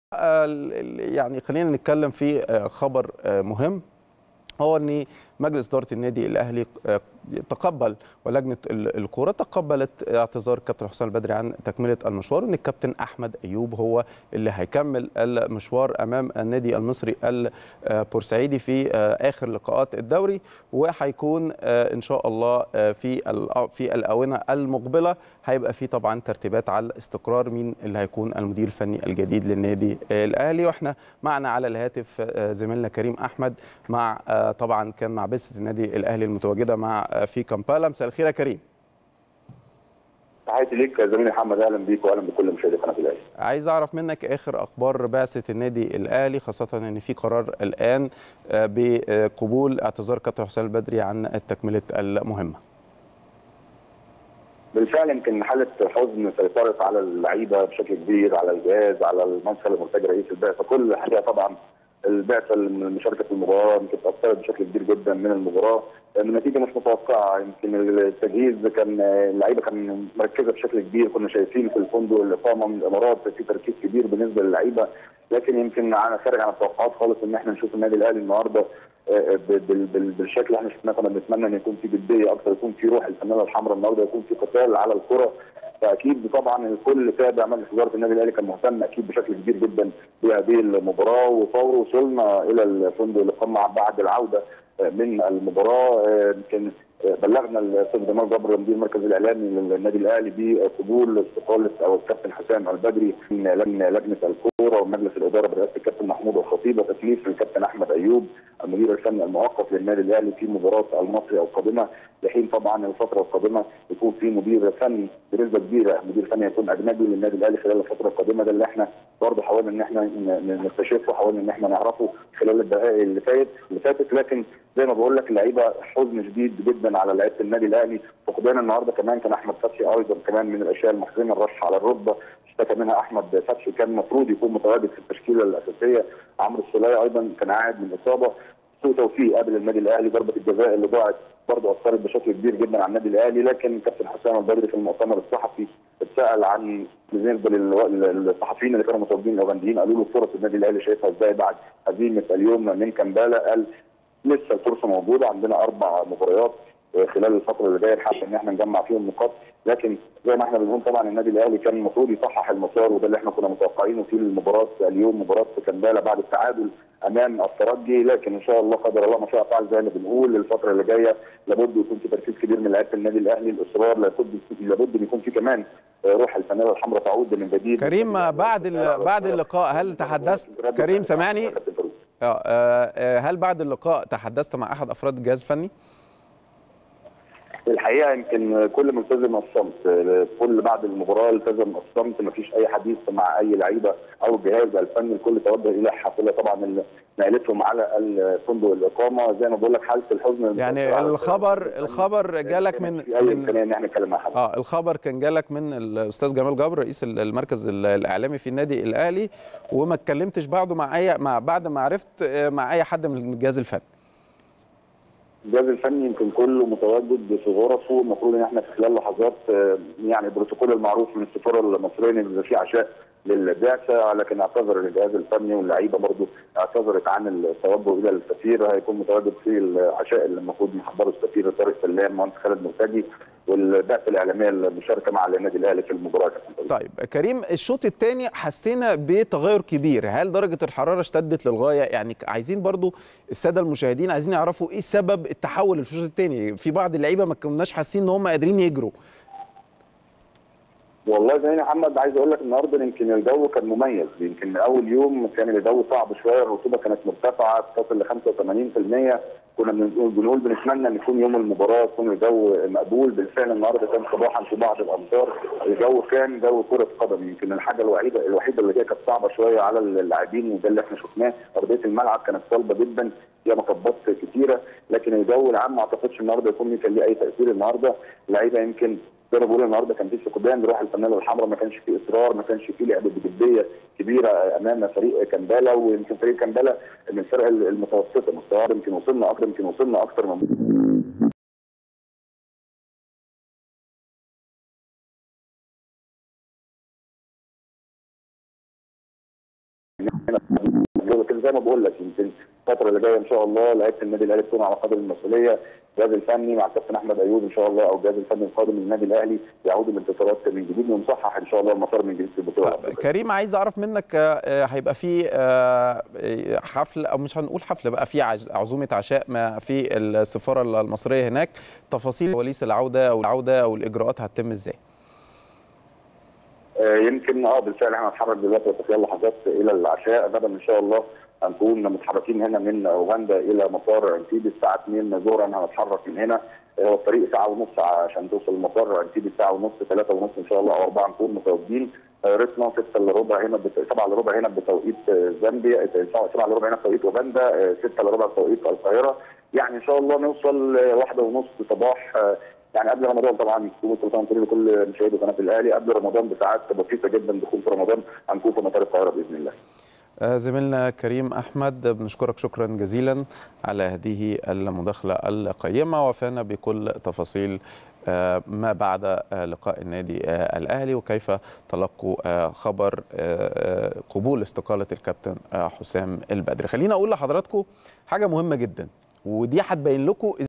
يعني خلينا نتكلم في خبر مهم هو ان مجلس اداره النادي الاهلي تقبل ولجنه الكوره تقبلت اعتذار الكابتن حسام البدري عن تكمله المشوار وان الكابتن احمد ايوب هو اللي هيكمل المشوار امام النادي المصري البورسعيدي في اخر لقاءات الدوري وهيكون ان شاء الله في في الاونه المقبله هيبقى في طبعا ترتيبات على استقرار مين اللي هيكون المدير الفني الجديد للنادي الاهلي واحنا معنا على الهاتف زميلنا كريم احمد مع طبعا كان مع بعثه النادي الاهلي المتواجده مع في كامبالا مساء الخير يا كريم تحياتي ليك يا زميلي محمد اهلا بيك واهلا بكل مشاهدي قناه الاهلي عايز اعرف منك اخر اخبار بعثه النادي الاهلي خاصه ان في قرار الان بقبول اعتذار كابتن حسام البدري عن تكمله المهمه بالفعل يمكن حاله حزن سيطرت على اللعيبه بشكل كبير على الجهاز على المنصب المرتجى رئيس البعثه كل حاجه طبعا البعثه المشاركه في المباراه يمكن تاثرت بشكل كبير جدا من المباراه النتيجه مش متوقعه يمكن التجهيز كان اللعيبه كان مركزه بشكل كبير كنا شايفين في الفندق الاقامه من الامارات في تركيز كبير بالنسبه للعيبه لكن يمكن خارج عن التوقعات خالص ان احنا نشوف النادي الاهلي النهارده بالشكل اللي احنا شفناه كنا بنتمنى ان يكون في جديه اكثر يكون في روح الفنانه الحمراء النهارده يكون في قتال على الكره فاكيد طبعا الكل تابع مجلس اداره النادي الاهلي كان مهتم اكيد بشكل كبير جدا بهذه المباراه وفور وصلنا الى الفندق الاقامه بعد العوده من المباراه يمكن بلغنا الاستاذ جمال جبر مدير المركز الاعلامي للنادي الاهلي بقبول استقاله او الكابتن حسام البدري من لجنه الكوره ومجلس الاداره برئاسه الكابتن محمود الخطيب وتكليف الكابتن احمد ايوب المدير الفني المؤقت للنادي الاهلي في مباراه المصري القادمه لحين طبعا الفتره القادمه يكون في مدير فني بنسبه كبيره مدير فني يكون اجنبي للنادي الاهلي خلال الفتره القادمه ده اللي احنا برضه حاولنا ان احنا نكتشفه وحاولنا ان احنا نعرفه خلال الدقائق اللي فاتت اللي فاتت لكن زي ما بقول لك اللعيبه حزن شديد جدا على لعيبه النادي الاهلي فقدان النهارده كمان كان احمد فتحي ايضا كمان من الاشياء المحزنه الرش على الركبه اشتكى منها احمد فتحي كان المفروض يكون متواجد في التشكيله الاساسيه عمرو السوليه ايضا كان قاعد من اصابه سوء توفيق قبل النادي الاهلي ضربه الجزاء اللي ضاعت برضه اثرت بشكل كبير جدا على النادي الاهلي لكن كابتن حسام البدري في المؤتمر الصحفي اتسال عن بالنسبه للصحفيين اللي كانوا متواجدين الاوغنديين قالوا له فرص النادي الاهلي شايفها ازاي بعد هزيمه اليوم من كامبالا قال لسه الفرصه موجوده عندنا اربع مباريات خلال الفتره اللي جايه نحاول ان احنا نجمع فيهم نقاط لكن زي ما احنا بنقول طبعا النادي الاهلي كان المفروض يصحح المسار وده اللي احنا كنا متوقعينه في المباراه اليوم مباراه كامبالا بعد التعادل امام الترجي لكن ان شاء الله قدر الله ما شاء فعل زي ما بنقول الفتره اللي جايه لابد يكون في تركيز كبير من لعيبه النادي الاهلي الاصرار لابد لابد ان يكون في كمان روح الفنانه الحمراء تعود من جديد كريم بعد بعد اللقاء هل تحدثت كريم سامعني اه هل بعد اللقاء تحدثت مع احد افراد الجهاز الفني؟ الحقيقه يمكن كل ملتزم الصمت كل بعد المباراه التزم الصمت ما فيش اي حديث مع اي لعيبه او الجهاز الفني الكل توجه الى حافله طبعا نقلتهم على الفندق الاقامه زي ما بقول لك حاله الحزن يعني الخبر الخبر جالك من اي امكانيه ان احنا نتكلم مع حد اه الخبر كان جالك من الاستاذ جمال جبر رئيس المركز الاعلامي في النادي الاهلي وما اتكلمتش بعده مع اي مع بعد ما عرفت مع اي حد من الجهاز الفني الجهاز الفني يمكن كله متواجد في غرفه المفروض ان احنا في خلال لحظات يعني البروتوكول المعروف من السفاره المصريه ان بيبقى في عشاء للبعثه لكن اعتذر الجهاز الفني واللعيبه برضه اعتذرت عن التوجه الى السفير هيكون متواجد في العشاء اللي المفروض محضره السفير طارق سلام مهندس خالد مرتجي والبعثه الاعلاميه المشاركه مع النادي الاهلي في المباراه طيب كريم الشوط الثاني حسينا بتغير كبير هل درجه الحراره اشتدت للغايه يعني عايزين برضو الساده المشاهدين عايزين يعرفوا ايه سبب التحول في الشوط الثاني في بعض اللعيبه ما كناش حاسين ان هم قادرين يجروا والله زي محمد عايز اقول لك النهارده يمكن الجو كان مميز يمكن اول يوم كان الجو صعب شويه الرطوبه كانت مرتفعه تصل ل 85% كنا بنقول بنقول بنتمنى ان يكون يوم المباراه يكون الجو مقبول بالفعل النهارده كان صباحا في بعض الامطار الجو كان جو كره قدم يمكن الحاجه الوحيده الوحيده اللي هي كانت صعبه شويه على اللاعبين وده اللي احنا شفناه ارضيه الملعب كانت صلبه جدا فيها مطبات كتيره لكن الجو العام ما اعتقدش النهارده يكون كان ليه اي تاثير النهارده اللعيبه يمكن زي ما بقول النهارده كان في فقدان لروح الفنانه الحمراء ما كانش في اصرار ما كانش في لعب بجديه كبيره امام فريق كامبالا ويمكن فريق كامبالا من الفرق المتوسطه مستواه يمكن وصلنا اكتر يمكن وصلنا اكتر من لكن زي ما بقول لك يمكن الفتره اللي جايه ان شاء الله لعيبه النادي الاهلي تكون على قدر المسؤوليه الجهاز الفني مع الكابتن احمد ايوب ان شاء الله او الجهاز الفني القادم للنادي الاهلي يعودوا الانتصارات من جديد ونصحح ان شاء الله المسار من جديد في البطوله كريم عايز اعرف منك هيبقى في حفل او مش هنقول حفل بقى في عزومه عشاء ما في السفاره المصريه هناك تفاصيل وليس العوده او العوده او الاجراءات هتتم ازاي؟ يمكن اه بالفعل احنا هنتحرك دلوقتي في لحظات الى العشاء غدا ان شاء الله هنكون متحركين هنا من اوغندا الى مطار انتيبي الساعه 2 ظهرا هنتحرك من هنا هو الطريق ساعه ونص عشان توصل المطار انتيبي ساعه ونص ثلاثه ونص ان شاء الله او اربعه نكون متواجدين ريتنا 6 الا ربع هنا 7 الا ربع هنا بتوقيت زامبيا 7 الا ربع هنا بتوقيت اوغندا 6 الا ربع بتوقيت القاهره يعني ان شاء الله نوصل واحدة ونص صباح يعني قبل رمضان طبعا يكون كل لكل مشاهدي قناه الاهلي قبل رمضان بساعات بسيطه جدا دخول في رمضان هنكون في مطار القاهره باذن الله. زميلنا كريم احمد بنشكرك شكرا جزيلا على هذه المداخله القيمه وفانا بكل تفاصيل ما بعد لقاء النادي الاهلي وكيف تلقوا خبر قبول استقاله الكابتن حسام البدري خلينا اقول لحضراتكم حاجه مهمه جدا ودي هتبين لكم